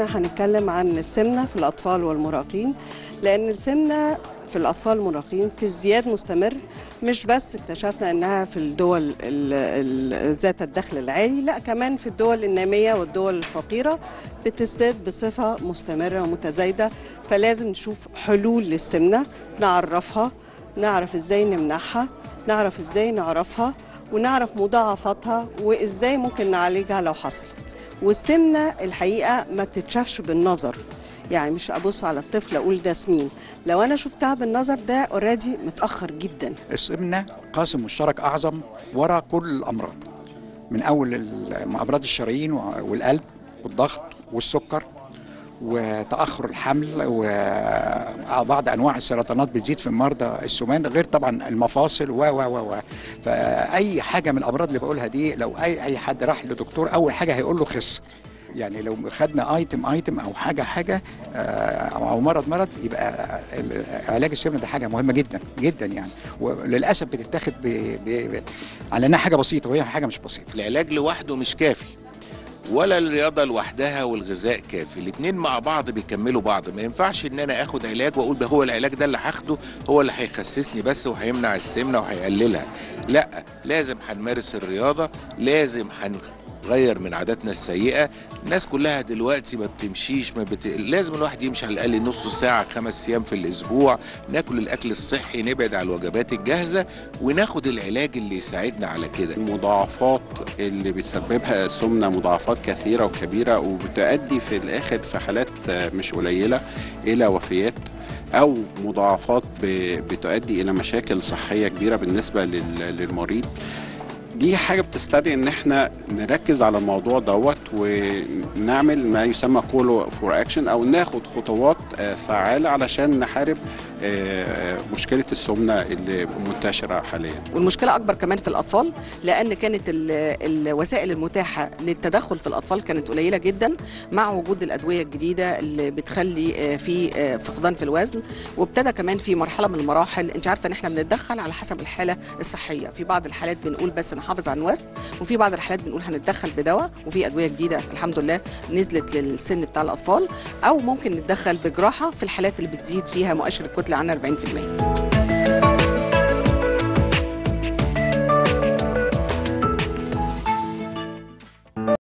هنتكلم عن السمنة في الأطفال والمراهقين لأن السمنة في الأطفال والمراهقين في ازدياد مستمر مش بس اكتشفنا أنها في الدول ال- ال- ذات الدخل العالي لا كمان في الدول النامية والدول الفقيرة بتزداد بصفة مستمرة ومتزايدة فلازم نشوف حلول للسمنة نعرفها نعرف ازاي نمنعها نعرف ازاي نعرفها ونعرف مضاعفاتها وازاي ممكن نعالجها لو حصلت والسمنه الحقيقه ما بتتشافش بالنظر يعني مش ابص على الطفل اقول ده سمين لو انا شفتها بالنظر ده اوريدي متاخر جدا السمنة قاسم مشترك أعظم وراء كل الأمراض من أول ال- أمراض الشرايين والقلب والضغط والسكر وتأخر الحمل وبعض أنواع السرطانات بتزيد في مرضى السمان غير طبعا المفاصل و و و و فأي حاجة من الأمراض اللي بقولها دي لو أي أي حد راح لدكتور أول حاجة هيقول له خس يعني لو خدنا ايتم ايتم او حاجه حاجه آه، او مرض مرض يبقى ال- علاج السمنه ده حاجه مهمه جدا جدا يعني وللاسف بتتاخد ب... ب... ب... على انها حاجه بسيطه وهي حاجه مش بسيطه العلاج لوحده مش كافي ولا الرياضة لوحدها والغذاء كافي الاتنين مع بعض بيكملوا بعض ما ينفعش ان انا اخد علاج واقول ده هو العلاج ده اللي هاخده هو اللي هيخسسني بس وهيمنع السمنة وهيقللها لا لازم هنمارس الرياضة لازم هنغير من عاداتنا السيئة الناس كلها دلوقتي ما بتمشيش ما بت... لازم الواحد يمشي على الاقل نص ساعة خمس ايام في الاسبوع ناكل الاكل الصحي نبعد عن الوجبات الجاهزة وناخد العلاج اللي يساعدنا على كده المضاعفات اللي بتسببها السمنه مضاعفات كثيره وكبيره وبتؤدي في الاخر في حالات مش قليله الى وفيات او مضاعفات ب- بتؤدي الى مشاكل صحيه كبيره بالنسبه لل- للمريض دي حاجه بتستدعي ان احنا نركز على الموضوع دوت ونعمل ما يسمى كول فور اكشن او ناخد خطوات آه، فعاله علشان نحارب آه، مشكله السمنه اللي منتشره حاليا والمشكله اكبر كمان في الاطفال لان كانت ال- الوسائل المتاحه للتدخل في الاطفال كانت قليله جدا مع وجود الادويه الجديده اللي بتخلي آه، في آه، فقدان في الوزن وابتدى كمان في مرحله من المراحل انت عارفه ان احنا بنتدخل على حسب الحاله الصحيه في بعض الحالات بنقول بس نحافظ على الوزن وفي بعض الحالات بنقول هنتدخل بدواء وفي ادويه جديده الحمد لله نزلت للسن بتاع الاطفال او ممكن نتدخل بجراحه في الحالات اللي بتزيد فيها مؤشر الكتله عن 40%